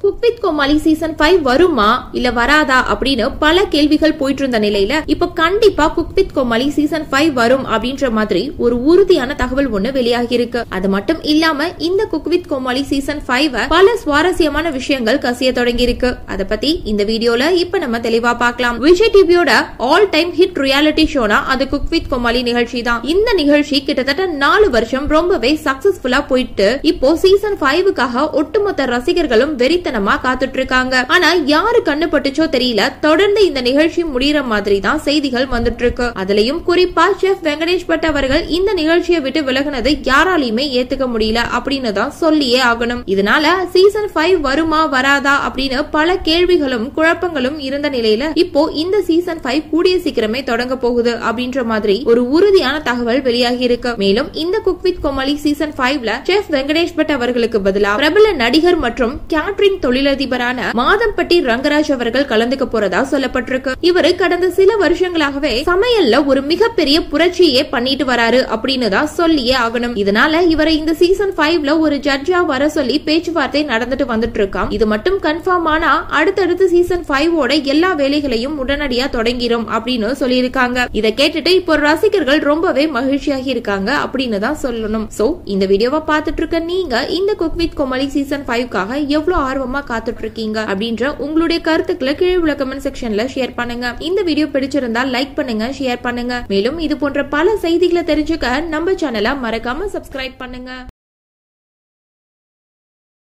cook with Comali season five வருமா இல்ல வராதா அப்படின்னு பல கேள்விகள் போயிட்டு இருந்த நிலையில இப்ப கண்டிப்பா cook with Comali season five வரும் அப்படின்ற மாதிரி ஒரு உறுதியான தகவல் ஒண்ணு வெளியாகி இருக்கு அது மட்டும் இல்லாம இந்த cook with Comali season five பல சுவாரஸ்யமான விஷயங்கள் கசிய தொடங்கி இருக்கு அத பத்தி இந்த வீடியோல இப்ப நம்ம தெளிவா பார்க்கலாம் விஜய் டிவியோட ஆல் டைம் ஹிட் ரியாலிட்டி ஷோனா அது குக் வித் கோமாளி நிகழ்ச்சி தான் இந்த நிகழ்ச்சி கிட்டத்தட்ட நாலு வருஷம் ரொம்பவே சக்சஸ்ஃபுல்லா போயிட்டு இப்போ சீசன் ஃபைவுக்காக ஒட்டுமொத்த ரசிகர்களும் வெறித்தனமா காத்துட்டு இருக்காங்க ஆனா யாரு கண்ணு பட்டுச்சோ தெரியல தொடர்ந்து இந்த நிகழ்ச்சி முடியற மாதிரி தான் செய்திகள் வந்துட்டு இருக்கு அதுலயும் குறிப்பா செஃப் வெங்கடேஷ் பட் அவர்கள் இந்த நிகழ்ச்சியை விட்டு விலகினது யாராலையுமே ஏத்துக்க முடியல அப்படின்னு தான் சொல்லியே ஆகணும் இதனால சீசன் ஃபைவ் வருமா வராதா அப்படின்னு பல கேள்விகளும் குழப்பங்களும் இருந்த நிலையில இப்போ இந்த சீசன் ஃபைவ் கூடிய சீக்கிரமே தொடங்க போகுது அப்படின்ற மாதிரி ஒரு உறுதியான தகவல் வெளியாகி இருக்கு மேலும் இந்த குக் வித் கோமாளி சீசன் ஃபைவ்ல செஃப் வெங்கடேஷ் பட் அவர்களுக்கு பதிலா பிரபல நடிகர் மற்றும் கேட்டரிங் தொழிலதிபரான மாதம்பட்டி ரங்கராஜ் அவர்கள் கலந்துக்க போறதா சொல்லப்பட்டிருக்கு இவரு கடந்த சில வருஷங்களாகவே சமையல்ல ஒரு மிகப்பெரிய புரட்சியே பண்ணிட்டு வராரு அப்படின்னு தான் சொல்லியே ஆகணும் இதனால இவரை இந்த சீசன் ஃபைவ்ல ஒரு ஜட்ஜா வர சொல்லி பேச்சுவார்த்தை நடந்துட்டு வந்துட்டு இருக்காம் இது மட்டும் கன்ஃபார்ம் ஆனா அடுத்தடுத்து சீசன் ஃபைவோட எல்லா வேலைகளையும் உடனடியா தொடங்கிரும் அப்படின்னு சொல்லியிருக்காங்க இதை கேட்டுட்டு இப்போ ரசிகர்கள் ரொம்பவே மகிழ்ச்சியாகி இருக்காங்க அப்படின்னு தான் சொல்லணும் சோ இந்த வீடியோவை பார்த்துட்டு இருக்க நீங்க இந்த குக் வித் கோமாளி சீசன் ஃபைவ்காக எவ்வளவு ஆர்வமா காத்துட்டு இருக்கீங்க அப்படின்ற உங்களுடைய கருத்துக்களை கீழே உள்ள கமெண்ட் செக்ஷன்ல ஷேர் பண்ணுங்க இந்த வீடியோ பிடிச்சிருந்தா லைக் பண்ணுங்க ஷேர் பண்ணுங்க மேலும் இது போன்ற பல செய்திகளை தெரிஞ்சுக்க நம்ம சேனலை மறக்காம சப்ஸ்கிரைப் பண்ணுங்க